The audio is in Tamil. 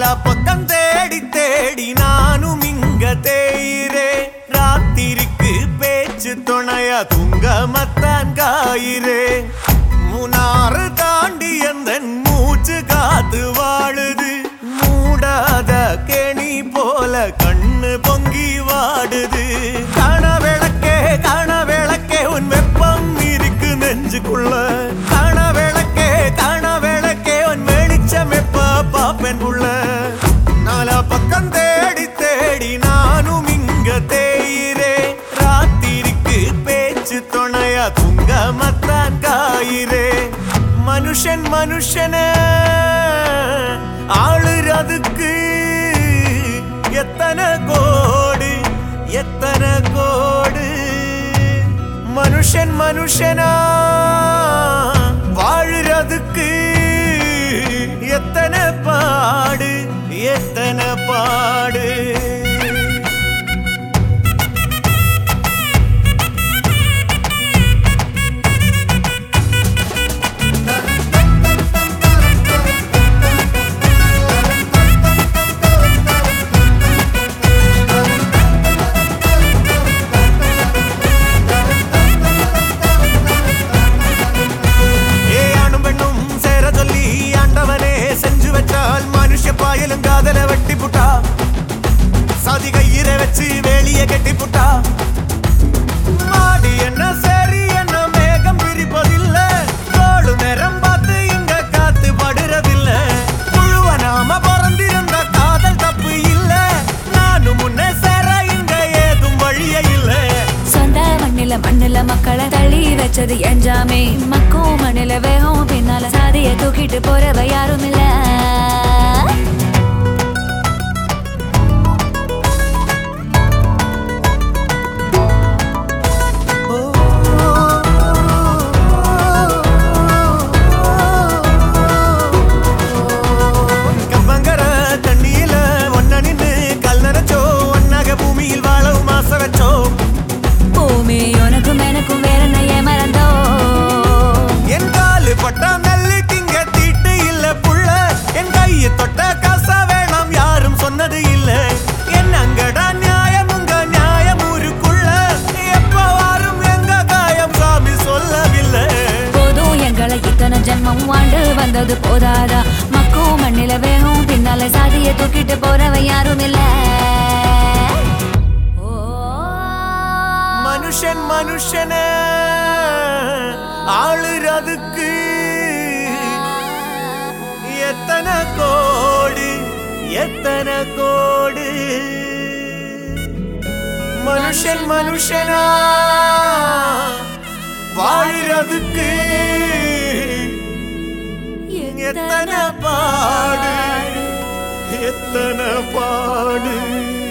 நாலா பக்கம் தேடி தேடி நானும் இங்க தேயிரே ராத்திரிக்கு பேச்சு துணையா துங்க மத்தான் காயிரே மூணாறு தாண்டி எந்த மூச்சு காத்து வாழுது மூடாத கேணி போல கண்ணு பொங்கி வாடுது காண விளக்கே காண விளக்கே உன் வெப்பம் இருக்கு நெஞ்சுக்குள்ள காண விளக்கே காண விளக்கே உன் வெளிச்சம் எப்ப பாப்பேன் உள்ள நாலா பக்கம் தேடி தேடி நானும் இங்க தேயிரே ராத்திரிக்கு பேச்சு துணையா துங்க மத்தான் காயிரே மனுஷன் மனுஷன ஆளுறதுக்கு எத்தனை கோடு எத்தனை கோடு மனுஷன் மனுஷனா வாழுறதுக்கு எத்தனை பாடு எத்தனை பாடு ஏ ஆணும் பெண்ணும் சேர சொல்லி ஆண்டவனே செஞ்சு வச்சால் மனுஷ பாயலும் காதல வெட்டி புட்டா சாதி கையிற வச்சு வேலிய கட்டி புட்டா மாடி என்ன சரி என்ன மேகம் பிரிப்பதில்ல கோடு நேரம் பார்த்து இங்க காத்து படுறதில்ல புழுவ நாம பிறந்திருந்த காதல் தப்பு இல்ல நானும் முன்னே சேர இங்க ஏதும் வழியே இல்லை சொந்த மண்ணில மண்ணில மக்களை தள்ளி வச்சது எஞ்சாமே மக்கும் மண்ணில வேகம் பின்னால சாதிய தூக்கிட்டு போறவ யாரும் இல்ல கம்பங்கர தண்ணியில ஒன்ன நின்னு கல் நனைச்சோ ஒன்னாக பூமியில் வாழவும் ஆசை வச்சோ பூமி உனக்கும் எனக்கும் வேற நைய மறந்தோ என் காலு பட்டா நல்லு திங்க தீட்டு இல்ல புள்ள என் கையை தொட்ட காசா வேணாம் யாரும் சொன்னது இல்ல என் அங்கடா நியாயம் உங்க நியாயம் ஊருக்குள்ள எப்ப வாரும் எங்க காயம் சாமி சொல்லவில்லை போதும் எங்களை இத்தனை ஜென்மம் வாழ்ந்து வந்தது போதாதா மக்கும் மண்ணில வேகம் பின்னால சாதிய தூக்கிட்டு போறவ யாரும் இல்ல ஓ மனுஷன் மனுஷன ஆளுறதுக்கு எத்தனை கோடு எத்தனை கோடு மனுஷன் மனுஷனா வாழுறதுக்கு எத்தனை பாடு எத்தனை பாடு